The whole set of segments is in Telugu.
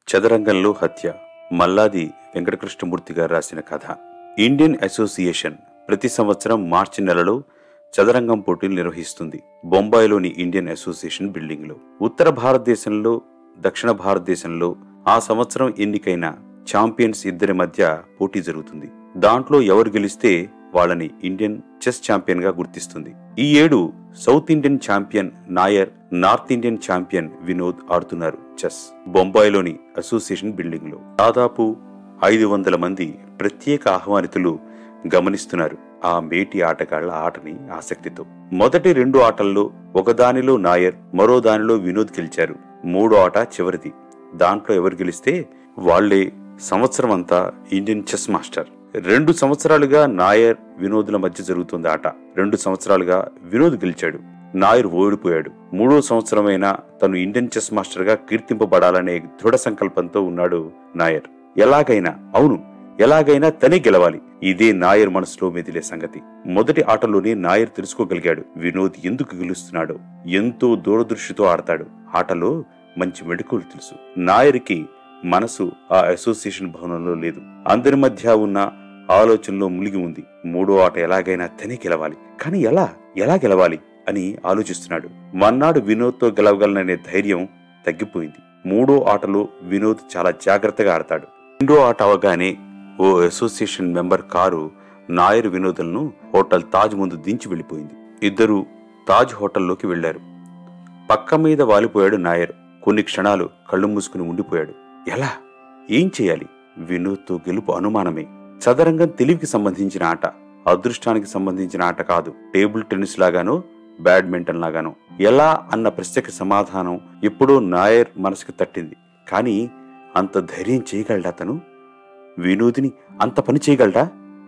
చదరంగంలో హత్య మల్లాది వెంకటకృష్ణమూర్తి గారు రాసిన కథ ఇండియన్ అసోసియేషన్ ప్రతి సంవత్సరం మార్చి నెలలో చదరంగం పోటీలు నిర్వహిస్తుంది బొంబాయిలోని ఇండియన్ అసోసియేషన్ బిల్డింగ్లో ఉత్తర భారతదేశంలో దక్షిణ భారతదేశంలో ఆ సంవత్సరం ఎన్నికైన ఛాంపియన్స్ ఇద్దరి మధ్య పోటీ జరుగుతుంది దాంట్లో ఎవరు గెలిస్తే వాళ్ళని ఇండియన్ చెస్ ఛాంపియన్ గా గుర్తిస్తుంది ఈ ఏడు south Indian champion Nair north Indian champion Vinod ఆడుతున్నారు చెస్ బొంబాయిలోని అసోసియేషన్ బిల్డింగ్ లో దాదాపు ఐదు వందల మంది ప్రత్యేక ఆహ్వానితులు గమనిస్తున్నారు ఆ మేటి ఆటగాళ్ల ఆటని ఆసక్తితో మొదటి రెండు ఆటల్లో ఒకదానిలో నాయర్ మరో దానిలో వినోద్ గెలిచారు మూడో ఆట చివరిది దాంట్లో ఎవరు గెలిస్తే వాళ్లే సంవత్సరం అంతా ఇండియన్ చెస్ మాస్టర్ రెండు సంవత్సరాలుగా నాయర్ వినోద్ల మధ్య జరుగుతుంది ఆట రెండు సంవత్సరాలుగా వినోద్ గెలిచాడు నాయర్ ఓడిపోయాడు మూడో సంవత్సరమైనా తను ఇండియన్ చెస్ మాస్టర్ గా కీర్తింపబడాలనే దృఢ సంకల్పంతో ఉన్నాడు నాయర్ ఎలాగైనా అవును ఎలాగైనా తనే గెలవాలి ఇదే నాయర్ మనసులో మెదిలే సంగతి మొదటి ఆటలోనే నాయర్ తెలుసుకోగలిగాడు వినోద్ ఎందుకు గెలుస్తున్నాడో ఎంతో దూరదృష్టితో ఆడతాడు ఆటలో మంచి మెడుకులు తెలుసు నాయర్కి మనసు ఆ అసోసియేషన్ భవనంలో లేదు అందరి మధ్య ఉన్న ఆలోచనలో మునిగి ఉంది మూడో ఆట ఎలాగైనా తనే గెలవాలి కానీ ఎలా ఎలా గెలవాలి అని ఆలోచిస్తున్నాడు మన్నాడు వినోద్తో గెలవగలననే ధైర్యం తగ్గిపోయింది మూడో ఆటలో వినోద్ చాలా జాగ్రత్తగా ఆడతాడు రెండో ఆట అవగానే ఓ అసోసియేషన్ మెంబర్ కారు నాయర్ వినోదులను హోటల్ తాజ్ ముందు దించి వెళ్ళిపోయింది ఇద్దరు తాజ్ హోటల్లోకి వెళ్లారు పక్క మీద వాలిపోయాడు నాయర్ కొన్ని క్షణాలు కళ్ళు మూసుకుని ఉండిపోయాడు ఎలా ఏం చేయాలి వినోద్తో గెలుపు అనుమానమే చదరంగం తెలివికి సంబంధించిన ఆట అదృష్టానికి సంబంధించిన ఆట కాదు టేబుల్ టెన్నిస్ లాగానో బ్యాడ్మింటన్ లాగానో ఎలా అన్న ప్రశ్నకి సమాధానం ఎప్పుడో నాయర్ మనసుకు తట్టింది కానీ అంత ధైర్యం చేయగలడా తను వినోద్ని అంత పని చేయగలడా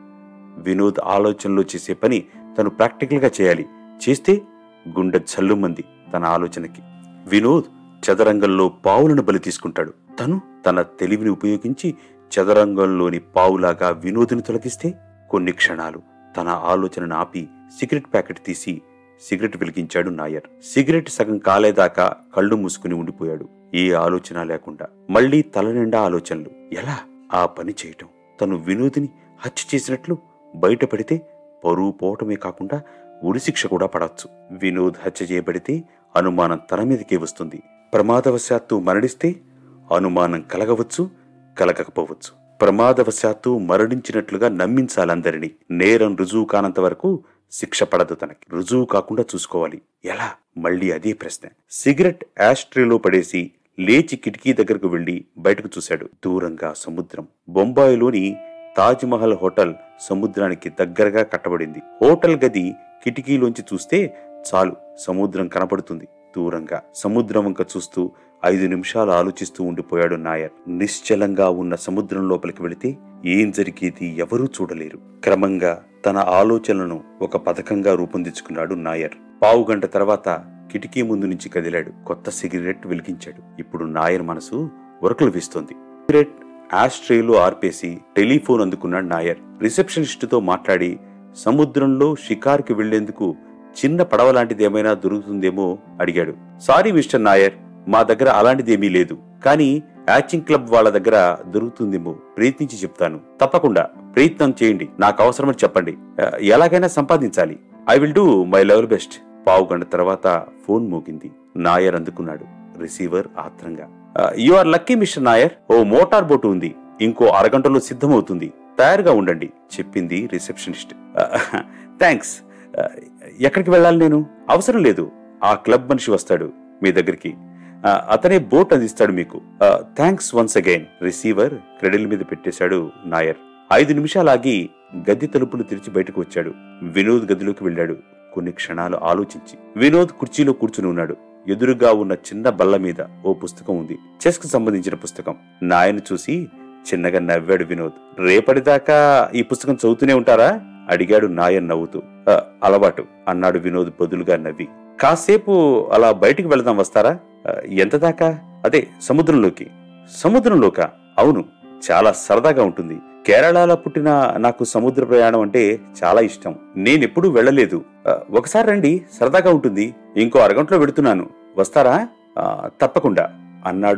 వినోద్ ఆలోచనలో చేసే పని తను ప్రాక్టికల్ గా చేయాలి చేస్తే గుండె జల్లుమంది తన ఆలోచనకి వినోద్ చదరంగంలో పావులను బలి తీసుకుంటాడు తను తన తెలివిని ఉపయోగించి చదరంగంలోని పావులాగా వినోద్ని తొలగిస్తే కొన్ని క్షణాలు తన ఆలోచనను ఆపి సిగరెట్ ప్యాకెట్ తీసి సిగరెట్ వెలిగించాడు నాయర్ సిగరెట్ సగం కాలేదాకా కళ్ళు మూసుకుని ఉండిపోయాడు ఏ ఆలోచన లేకుండా మళ్లీ తల నిండా ఆలోచనలు ఎలా ఆ పని చేయటం తను వినోదిని హత్య చేసినట్లు బయటపడితే పరువు పోవటమే కాకుండా ఉరిశిక్ష కూడా పడవచ్చు వినోద్ హత్య చేయబడితే అనుమానం తన మీదకే వస్తుంది ప్రమాదవశాత్తు మరణిస్తే అనుమానం కలగవచ్చు కలగకపోవచ్చు ప్రమాదవశాత్తు మరణించినట్లుగా నమ్మించాలందరినీ నేరం రుజువు కానంత వరకు శిక్ష పడదు తనకి రుజువు కాకుండా చూసుకోవాలి ఎలా మళ్ళీ అదే ప్రశ్న సిగరెట్ యాస్ట్రేలో పడేసి లేచి కిటికీ దగ్గరకు వెళ్లి బయటకు చూశాడు దూరంగా సముద్రం బొంబాయిలోని తాజ్ మహల్ హోటల్ సముద్రానికి దగ్గరగా కట్టబడింది హోటల్ గది కిటికీలోంచి చూస్తే చాలు సముద్రం కనపడుతుంది దూరంగా సముద్రం వంక చూస్తూ ఐదు నిమిషాలు ఆలోచిస్తూ ఉండిపోయాడు నాయర్ నిశ్చలంగా ఉన్న సముద్రం లోపలికి వెళితే ఏం జరిగేది ఎవరూ చూడలేరు క్రమంగా తన ఆలోచనలను ఒక పథకంగా రూపొందించుకున్నాడు నాయర్ పావు గంట తర్వాత కిటికీ ముందు నుంచి కదిలాడు కొత్త సిగరెట్ వెలిగించాడు ఇప్పుడు నాయర్ మనసు ఉరకలు వీస్తోంది సిగరెట్ ఆస్ట్రేలో ఆర్పేసి టెలిఫోన్ అందుకున్నాడు నాయర్ రిసెప్షనిస్టుతో మాట్లాడి సముద్రంలో షికార్కి వెళ్లేందుకు చిన్న పడవ లాంటిది ఏమైనా దొరుకుతుందేమో అడిగాడు సారీ మిస్టర్ నాయర్ మా దగ్గర అలాంటిదేమీ లేదు కానీ యాచింగ్ క్లబ్ వాళ్ళ దగ్గర దొరుకుతుందేమో ప్రయత్నించి చెప్తాను తప్పకుండా ప్రయత్నం చేయండి నాకు అవసరమని చెప్పండి ఆ, ఎలాగైనా సంపాదించాలి I will do my level best పావు గంట తర్వాత ఫోన్ మోగింది నాయర్ అందుకున్నాడు రిసీవర్ ఆత్రంగా you are lucky mister Nair ఓ మోటార్ బోటు ఉంది ఇంకో అరగంటలో సిద్ధమవుతుంది తయారుగా ఉండండి చెప్పింది రిసెప్షనిస్ట్ థ్యాంక్స్ ఎక్కడికి వెళ్ళాలి నేను అవసరం లేదు ఆ క్లబ్ మనిషి వస్తాడు మీ దగ్గరికి ఆ, అతనే బోట్ అందిస్తాడు మీకు thanks once again receiver cradle మీద పెట్టేశాడు నాయర్ ఐదు నిమిషాలాగి గది తలుపులు తెరిచి బయటకు వచ్చాడు వినోద్ గదిలోకి వెళ్ళాడు కొన్ని క్షణాలు ఆలోచించి వినోద్ కుర్చీలో కూర్చుని ఉన్నాడు ఎదురుగా ఉన్న చిన్న బల్ల మీద ఓ పుస్తకం ఉంది చెస్ కు సంబంధించిన పుస్తకం నాయను చూసి చిన్నగా నవ్వాడు వినోద్ రేపటిదాకా ఈ పుస్తకం చదువుతూనే ఉంటారా అడిగాడు నాయన్ నవ్వుతూ "ఆ, అలవాటు అన్నాడు వినోద్ బదులుగా నవ్వి కాసేపు అలా బయటికి వెళదాం వస్తారా "ఆ, ఎంత దాకా అదే సముద్రంలోకి సముద్రంలోకా అవును చాలా సరదాగా ఉంటుంది కేరళలో పుట్టిన నాకు సముద్ర ప్రయాణం అంటే చాలా ఇష్టం నేనెప్పుడూ వెళ్ళలేదు "ఆ, ఒకసారి రండి సరదాగా ఉంటుంది ఇంకో అరగంటలో వెడుతున్నాను వస్తారా "ఆ, తప్పకుండా అన్నాడు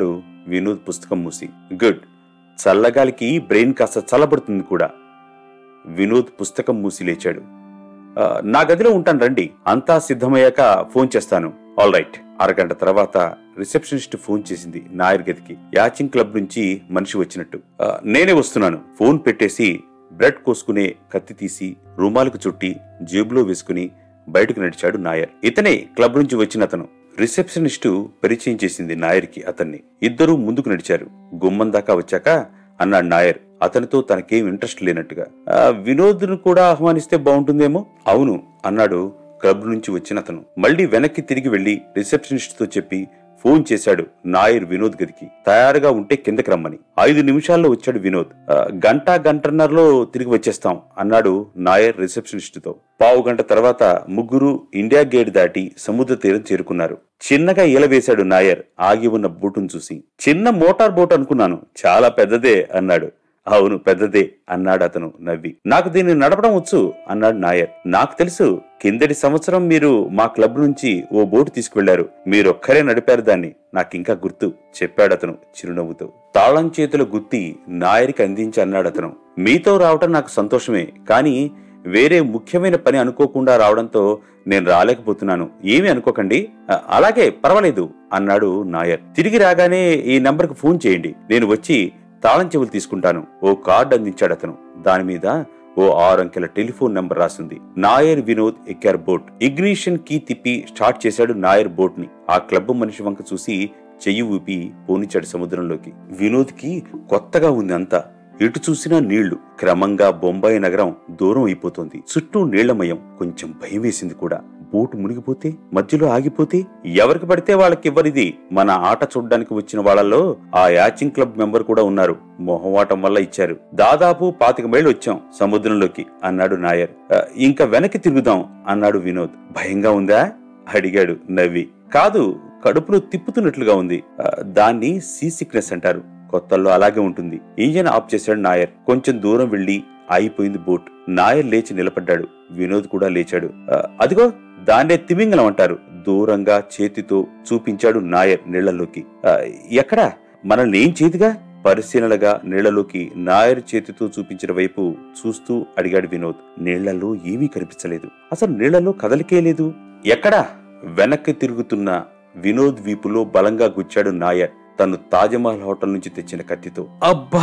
వినోద్ పుస్తకం మూసి గుడ్ చల్లగాలికి బ్రెయిన్ కాస్త చల్లబడుతుంది కూడా వినోద్ పుస్తకం మూసి లేచాడు "ఆ, నా గదిలో ఉంటాను రండి అంతా సిద్ధమయ్యాక ఫోన్ చేస్తాను ఆల్ రైట్ అరగంట తర్వాత రిసెప్షనిస్ట్ ఫోన్ చేసింది నాయర్ గదికి యాచింగ్ క్లబ్ నుంచి మనిషి వచ్చినట్టు "ఆ, నేనే వస్తున్నాను ఫోన్ పెట్టేసి బ్రెడ్ కోసుకునే కత్తి తీసి రుమాలకు చుట్టి జేబులో వేసుకుని బయటకు నడిచాడు నాయర్ ఇతనే క్లబ్ నుంచి వచ్చిన అతను రిసెప్షనిస్టు పరిచయం చేసింది నాయర్కి అతన్ని ఇద్దరూ ముందుకు నడిచారు గుమ్మం దాకా వచ్చాక అన్నాడు నాయర్ అతనితో తనకేం ఇంట్రెస్ట్ లేనట్టుగా "ఆ, వినోద్ను కూడా ఆహ్వానిస్తే బాగుంటుందేమో అవును అన్నాడు క్లబ్ నుంచి వచ్చిన అతను మళ్ళీ వెనక్కి తిరిగి వెళ్లి రిసెప్షనిస్ట్ తో చెప్పి ఫోన్ చేశాడు నాయర్ వినోద్ గదికి తయారుగా ఉంటే కిందకి రమ్మని ఐదు నిమిషాల్లో వచ్చాడు వినోద్ "ఆ, గంట గంటన్నరలో తిరిగి వచ్చేస్తాం అన్నాడు నాయర్ రిసెప్షనిస్ట్ తో పావు గంట తర్వాత ముగ్గురు ఇండియా గేట్ దాటి సముద్ర తీరం చేరుకున్నారు చిన్నగా ఈల వేశాడు నాయర్ ఆగి ఉన్న బోటును చూసి చిన్న మోటార్ బోట్ అనుకున్నాను చాలా పెద్దదే అన్నాడు అవును పెద్దదే అన్నాడు అతను నవ్వి నాకు దీన్ని నడపడం వచ్చు అన్నాడు నాయర్ నాకు తెలుసు కిందటి సంవత్సరం మీరు మా క్లబ్ నుంచి ఓ బోటు తీసుకువెళ్లారు మీరొక్కరే నడిపారు దాన్ని నాకింకా గుర్తు చెప్పాడు అతను చిరునవ్వుతో తాళం చేతుల గుత్తి నాయరికి అందించి అన్నాడు అతను మీతో రావటం నాకు సంతోషమే కానీ వేరే ముఖ్యమైన పని అనుకోకుండా రావడంతో నేను రాలేకపోతున్నాను ఏమీ అనుకోకండి "అ, అలాగే పర్వాలేదు అన్నాడు నాయర్ తిరిగి రాగానే ఈ నంబర్కి ఫోన్ చేయండి నేను వచ్చి తాళం చెవులు తీసుకుంటాను ఓ కార్డు అందించాడు అతను దాని మీద ఓ ఆరు అంకెల టెలిఫోన్ నంబర్ రాసింది నాయర్ వినోద్ ఎక్కారు బోట్ ఇగ్నిషన్ కీ తిప్పి స్టార్ట్ చేశాడు నాయర్ బోట్ ని ఆ క్లబ్ మనిషి వంక చూసి చెయ్యి ఊపి పోనిచ్చాడు సముద్రంలోకి వినోద్ కి కొత్తగా ఉంది అంతా ఎటు చూసినా నీళ్లు క్రమంగా బొంబాయి నగరం దూరం అయిపోతుంది చుట్టూ నీళ్లమయం కొంచెం భయం వేసింది కూడా బోటు మునిగిపోతే మధ్యలో ఆగిపోతే ఎవరికి పడితే వాళ్ళకి ఇవ్వరిది మన ఆట చూడ్డానికి వచ్చిన వాళ్ళలో ఆ యాచింగ్ క్లబ్ మెంబర్ కూడా ఉన్నారు మొహమాటం వల్ల ఇచ్చారు దాదాపు పాతిక మైళ్ళు వచ్చాం సముద్రంలోకి అన్నాడు నాయర్ "ఆ, ఇంకా వెనక్కి తిరుగుదాం అన్నాడు వినోద్ భయంగా ఉందా అడిగాడు నవ్వి కాదు కడుపులో తిప్పుతున్నట్లుగా ఉంది ఆ, దాన్ని సీ సిక్నెస్ అంటారు కొత్తల్లో అలాగే ఉంటుంది ఇంజన్ ఆఫ్ చేశాడు నాయర్ కొంచెం దూరం వెళ్లి ఆగిపోయింది బోట్ నాయర్ లేచి నిలబడ్డాడు వినోద్ కూడా లేచాడు "ఆ, అదిగో దాన్నే తిమింగలం అంటారు దూరంగా చేతితో చూపించాడు నాయర్ నీళ్లలోకి "ఆ, ఎక్కడా మనల్ని ఏం చేతిగా పరిశీలనగా నీళ్లలోకి నాయర్ చేతితో చూపించిన వైపు చూస్తూ అడిగాడు వినోద్ నీళ్లలో ఏమీ కనిపించలేదు అసలు నీళ్లలో కదలికే లేదు ఎక్కడా వెనక్కి తిరుగుతున్న వినోద్ వీపులో బలంగా గుచ్చాడు నాయర్ తను తాజ్మహల్ హోటల్ నుంచి తెచ్చిన కత్తితో అబ్బా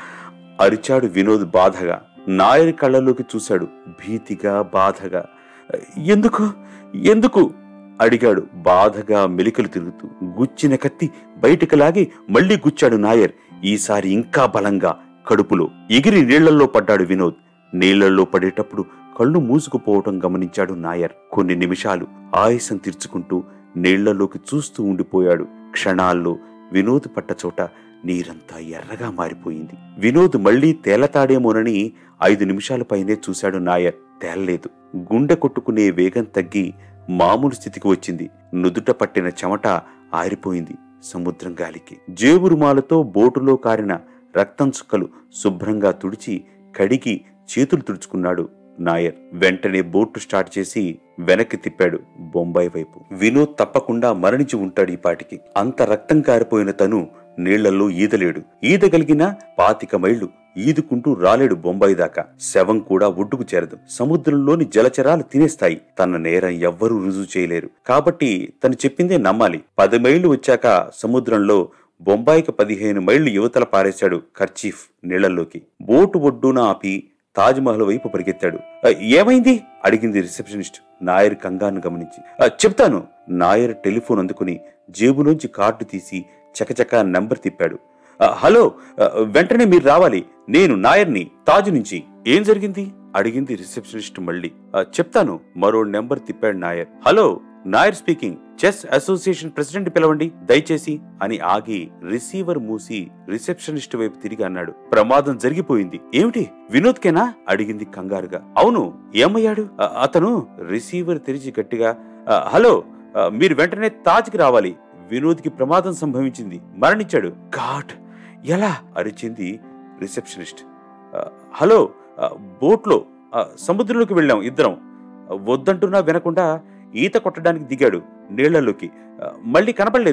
అరిచాడు వినోద్ బాధగా నాయర్ కళ్ళలోకి చూశాడు భీతిగా బాధగా ఎందుకు ఎందుకు అడిగాడు బాధగా మెలికలు తిరుగుతూ గుచ్చిన కత్తి బయటికి లాగి మళ్లీ గుచ్చాడు నాయర్ ఈసారి ఇంకా బలంగా కడుపులో ఎగిరి నీళ్లల్లో పడ్డాడు వినోద్ నీళ్లలో పడేటప్పుడు కళ్ళు మూసుకుపోవటం గమనించాడు నాయర్ కొన్ని నిమిషాలు ఆయాసం తీర్చుకుంటూ నీళ్లలోకి చూస్తూ ఉండిపోయాడు క్షణాల్లో వినోద్ పట్ట చోట నీరంతా ఎర్రగా మారిపోయింది వినోద్ మళ్లీ తేలతాడేమోనని ఐదు నిమిషాల పైనే చూశాడు నాయర్ తేలలేదు గుండె కొట్టుకునే వేగం తగ్గి మామూలు స్థితికి వచ్చింది నుదుట పట్టిన చెమట ఆరిపోయింది సముద్రం గాలికి జేబు రుమాలతో బోటులో కారిన రక్తం చుక్కలు శుభ్రంగా తుడిచి కడిగి చేతులు తుడుచుకున్నాడు నాయర్ వెంటనే బోటు స్టార్ట్ చేసి వెనక్కి తిప్పాడు బొంబాయి వైపు వినోద్ తప్పకుండా మరణించి ఉంటాడు ఈ పాటికి అంత రక్తం కారిపోయిన తను నీళ్లలో ఈదలేడు ఈదగలిగినా పాతిక మైళ్లు ఈదుకుంటూ రాలేడు బొంబాయి దాకా శవం కూడా ఒడ్డుకు చేరదు సముద్రంలోని జలచరాలు తినేస్తాయి తన నేరం ఎవ్వరూ రుజువు చేయలేరు కాబట్టి తను చెప్పిందే నమ్మాలి పది మైళ్లు వచ్చాక సముద్రంలో బొంబాయికి పదిహేను మైళ్లు యువతల పారేశాడు ఖర్చీఫ్ నీళ్లలోకి బోటు ఒడ్డున ఆపి తాజ్మహల్ వైపు పరిగెత్తాడు "ఆ, ఏమైంది అడిగింది రిసెప్షనిస్ట్ నాయర్ కంగారును గమనించి "ఆ, చెప్తాను నాయర్ టెలిఫోన్ అందుకుని జేబులోంచి కార్డు తీసి చకచకా నంబర్ తిప్పాడు "ఆ, హలో ఆ, వెంటనే మీరు రావాలి నేను నాయర్ని తాజు నుంచి ఏం జరిగింది అడిగింది రిసెప్షనిస్ట్ మళ్ళీ "ఆ, చెప్తాను మరో నెంబర్ తిప్పాడు Nair hello Nair speaking chess association president పిలవండి దయచేసి అని ఆగి రిసీవర్ మూసి రిసెప్షనిస్ట్ వైపు తిరిగి అన్నాడు ప్రమాదం జరిగిపోయింది ఏమిటి వినోద్కేనా అడిగింది కంగారుగా అవును ఏమయ్యాడు "ఆ, అతను రిసీవర్ తెరిచి గట్టిగా "ఆ, హలో ఆ, మీరు వెంటనే తాజ్కి రావాలి వినోద్కి ప్రమాదం సంభవించింది మరణించాడు గాడ్ ఎలా అరిచింది రిసెప్షనిస్ట్ "ఆ, హలో ఆ, బోట్లో ఆ, సముద్రంలోకి వెళ్ళాం ఇద్దరం ఆ, వద్దంటున్నా వినకుండా ఈత కొట్టడానికి దిగాడు నీళ్లలోకి ఆ, మళ్ళీ కనపడలేదు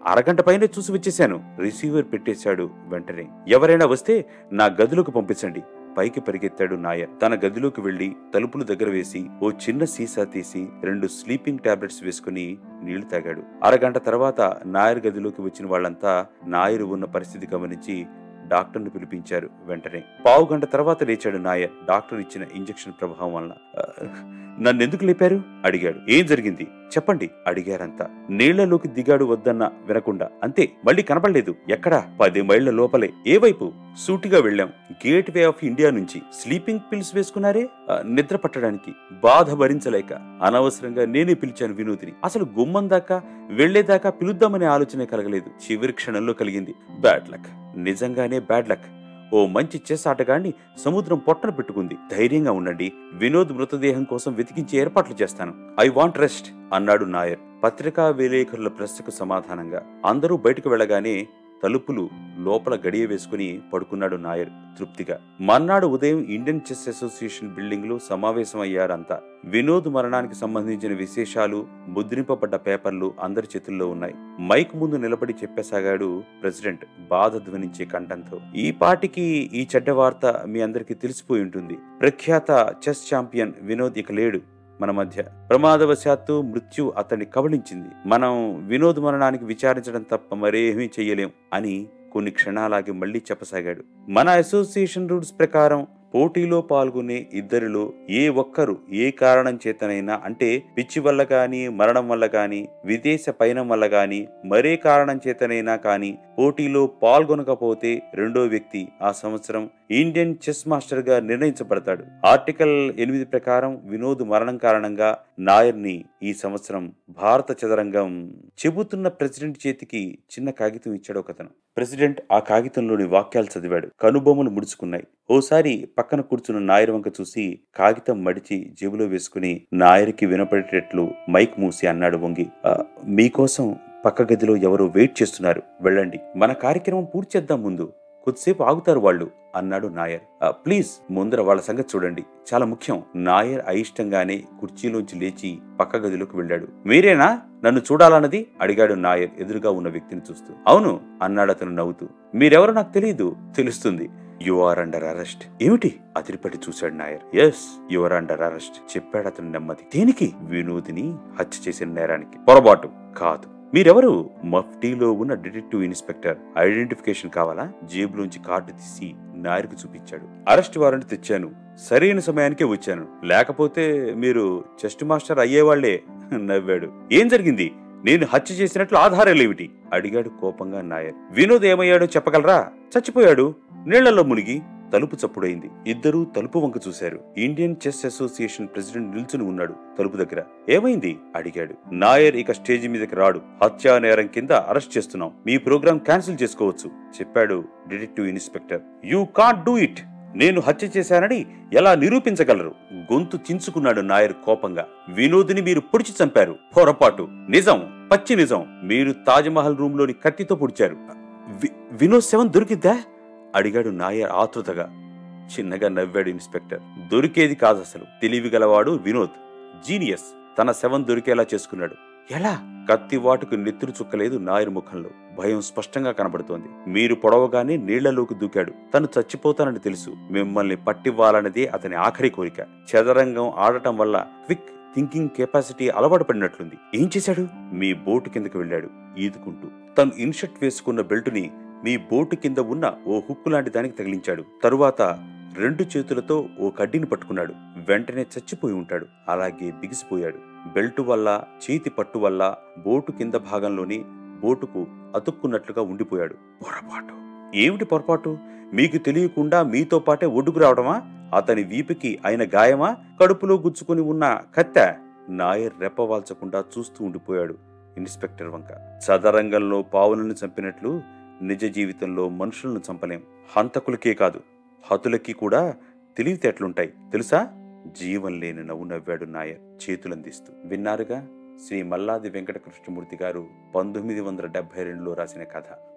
అరగంట పైనే చూసి వచ్చేశాను రిసీవర్ పెట్టేశాడు వెంటనే ఎవరైనా వస్తే నా గదిలోకి పంపించండి పైకి పరిగెత్తాడు నాయర్ తన గదిలోకి వెళ్లి తలుపులు దగ్గర వేసి ఓ చిన్న సీసా తీసి రెండు స్లీపింగ్ టాబ్లెట్స్ వేసుకుని నీళ్లు తాగాడు అరగంట తర్వాత నాయర్ గదిలోకి వచ్చిన వాళ్ళంతా నాయరు ఉన్న పరిస్థితి గమనించి డాక్టర్ను పిలిపించారు వెంటనే పావు గంట తర్వాత లేచాడు నాయర్ డాక్టర్ ఇచ్చిన ఇంజెక్షన్ ప్రభావం వలన "ఆ, నన్ను ఎందుకు లేపారు అడిగాడు ఏం జరిగింది చెప్పండి అడిగారంతా నీళ్లలోకి దిగాడు వద్దన్న వినకుండా అంతే మళ్ళీ కనపడలేదు ఎక్కడా పది మైళ్ల లోపలే ఏ వైపు సూటిగా వెళ్ళాం గేట్ వే ఆఫ్ ఇండియా నుంచి స్లీపింగ్ పిల్స్ వేసుకున్నారే ఆ, నిద్ర పట్టడానికి బాధ భరించలేక అనవసరంగా నేనే పిలిచాను వినోదిని అసలు గుమ్మం దాకా వెళ్లేదాకా పిలుద్దామనే ఆలోచనే కలగలేదు చివరి క్షణంలో కలిగింది బ్యాడ్ లక్ నిజంగానే బ్యాడ్ లక్ ఓ మంచి చెస్ ఆటగాన్ని సముద్రం పొట్టన పెట్టుకుంది ధైర్యంగా ఉండండి వినోద్ మృతదేహం కోసం వెతికించే ఏర్పాట్లు చేస్తాను ఐ వాంట్ రెస్ట్ అన్నాడు నాయర్ పత్రికా విలేకరుల ప్రశ్నకు సమాధానంగా అందరూ బయటకు వెళ్ళగానే తలుపులు లోపల గడియ వేసుకుని పడుకున్నాడు నాయర్ తృప్తిగా మర్నాడు ఉదయం ఇండియన్ చెస్ అసోసియేషన్ బిల్డింగ్ లో సమావేశమయ్యారంతా వినోద్ మరణానికి సంబంధించిన విశేషాలు ముద్రింపబడ్డ పేపర్లు అందరి చేతుల్లో ఉన్నాయి మైక్ ముందు నిలబడి చెప్పసాగాడు ప్రెసిడెంట్ బాధ ధ్వనించే కంఠంతో ఈ పాటికి ఈ చెడ్డ వార్త మీ అందరికీ తెలిసిపోయి ఉంటుంది ప్రఖ్యాత చెస్ ఛాంపియన్ వినోద్ ఇక లేడు మన మధ్య ప్రమాదవశాత్తు మృత్యు అతన్ని కబళించింది మనం వినోద్ మరణానికి విచారించడం తప్ప మరేమీ చెయ్యలేం అని కొన్ని క్షణాలాగి మళ్ళీ చెప్పసాగాడు మన అసోసియేషన్ రూల్స్ ప్రకారం పోటీలో పాల్గొనే ఇద్దరిలో ఏ ఒక్కరు ఏ కారణం చేతనైనా అంటే పిచ్చి వల్ల గాని మరణం వల్ల గాని విదేశ పయనం వల్ల గాని మరే కారణం చేతనైనా కాని పోటీలో పాల్గొనకపోతే రెండో వ్యక్తి ఆ సంవత్సరం ఇండియన్ చెస్ మాస్టర్ గా నిర్ణయించబడతాడు ఆర్టికల్ ఎనిమిది ప్రకారం వినోద్ మరణం కారణంగా నాయర్ని ఈ సంవత్సరం భారత చదరంగం చెబుతున్న ప్రెసిడెంట్ చేతికి చిన్న కాగితం ఇచ్చాడు ఒకతను ప్రెసిడెంట్ ఆ కాగితంలోని వాక్యాలు చదివాడు కనుబొమ్మలు ముడుచుకున్నాయి ఓసారి పక్కన కూర్చున్న నాయర్ వంక చూసి కాగితం మడిచి జేబులో వేసుకుని నాయర్కి వినపడేటట్లు మైక్ మూసి అన్నాడు వంగి "ఆ, మీకోసం పక్క గదిలో ఎవరో వెయిట్ చేస్తున్నారు వెళ్ళండి మన కార్యక్రమం పూర్తి చేద్దాం ముందు కొద్దిసేపు ఆగుతారు వాళ్ళు అన్నాడు నాయర్ "ఆ, ప్లీజ్ ముందర వాళ్ళ సంగతి చూడండి చాలా ముఖ్యం నాయర్ అయిష్టంగానే కుర్చీలోంచి లేచి పక్క గదిలోకి వెళ్ళాడు మీరేనా నన్ను చూడాలన్నది అడిగాడు నాయర్ ఎదురుగా ఉన్న వ్యక్తిని చూస్తూ అవును అన్నాడు అతను నవ్వుతూ మీరెవరో నాకు తెలియదు తెలుస్తుంది యు ఆర్ అండర్ అరెస్ట్ ఏమిటి అదిరిపడి చూశాడు Nair yes you are under arrest చెప్పాడు అతను నెమ్మది దేనికి వినోదిని హత్య చేసిన నేరానికి పొరపాటు కాదు మీరెవరు మఫ్టీలో ఉన్న డిటెక్టివ్ ఇన్స్పెక్టర్ ఐడెంటిఫికేషన్ కావాలా జేబులోంచి కార్డు తీసి నాయర్కు చూపించాడు అరెస్ట్ వారెంట్ తెచ్చాను సరైన సమయానికే వచ్చాను లేకపోతే మీరు చెస్ట్ మాస్టర్ అయ్యేవాళ్లే నవ్వాడు ఏం జరిగింది నేను హత్య చేసినట్లు ఆధారాలేమిటి అడిగాడు కోపంగా నాయర్ వినోద్ ఏమయ్యాడో చెప్పగలరా చచ్చిపోయాడు నీళ్లలో మునిగి తలుపు చప్పుడైంది ఇద్దరూ తలుపు వంక చూశారు ఇండియన్ చెస్ అసోసియేషన్ ప్రెసిడెంట్ నిల్చుని ఉన్నాడు తలుపు దగ్గర ఏమైంది అడిగాడు నాయర్ ఇక స్టేజ్ మీదకి రాడు హత్యా నేరం కింద అరెస్ట్ చేస్తున్నాం మీ ప్రోగ్రాం క్యాన్సిల్ చేసుకోవచ్చు చెప్పాడు detective inspector you can't do it నేను హత్య చేశానని ఎలా నిరూపించగలరు గొంతు చించుకున్నాడు నాయర్ కోపంగా వినోదిని మీరు పొడిచి చంపారు పొరపాటు నిజం పచ్చి నిజం మీరు తాజ్మహల్ రూమ్ లోని కత్తితో పొడిచారు వి- వినోద్ శవం దొరికిద్దా అడిగాడు నాయర్ ఆతృతగా చిన్నగా నవ్వాడు ఇన్స్పెక్టర్ దొరికేది కాదు అసలు తెలివి గలవాడు వినోద్ జీనియస్ తన శవం దొరికేలా చేసుకున్నాడు ఎలా కత్తి వాటుకు నెత్తురు చుక్కలేదు నాయర్ ముఖంలో భయం స్పష్టంగా కనబడుతోంది మీరు పొడవగానే నీళ్లలోకి దూకాడు తను చచ్చిపోతానని తెలుసు మిమ్మల్ని పట్టివ్వాలన్నదే అతని ఆఖరి కోరిక చదరంగం ఆడటం వల్ల క్విక్ థింకింగ్ కెపాసిటీ అలవాటు పడినట్లుంది ఏం చేశాడు మీ బోటు కిందకి వెళ్ళాడు ఈదుకుంటూ తను ఇన్షర్ట్ వేసుకున్న బెల్టుని మీ బోటు కింద ఉన్న ఓ హుక్కు లాంటి దానికి తగిలించాడు తరువాత రెండు చేతులతో ఓ కడ్డీని పట్టుకున్నాడు వెంటనే చచ్చిపోయి ఉంటాడు అలాగే బిగిసిపోయాడు బెల్టు వల్ల చేతి పట్టు వల్ల బోటు కింద భాగంలోని బోటుకు అతుక్కున్నట్లుగా ఉండిపోయాడు పొరపాటు ఏమిటి పొరపాటు మీకు తెలియకుండా మీతో పాటే ఒడ్డుకు రావడమా అతని వీపుకి అయిన గాయమా కడుపులో గుచ్చుకుని ఉన్న కత్తె నాయర్ రెప్పవాల్చకుండా చూస్తూ ఉండిపోయాడు ఇన్స్పెక్టర్ వంక చదరంగంలో పావులను చంపినట్లు నిజ జీవితంలో మనుషులను చంపలేం హంతకులకే కాదు హతులకి కూడా తెలివితేటలుంటాయి తెలుసా జీవం లేని నవ్వు నవ్వాడు నాయర్ చేతులందిస్తూ విన్నారుగా శ్రీ మల్లాది వెంకట కృష్ణమూర్తి గారు పంతొమ్మిది వందల డెబ్బై రెండులో రాసిన కథ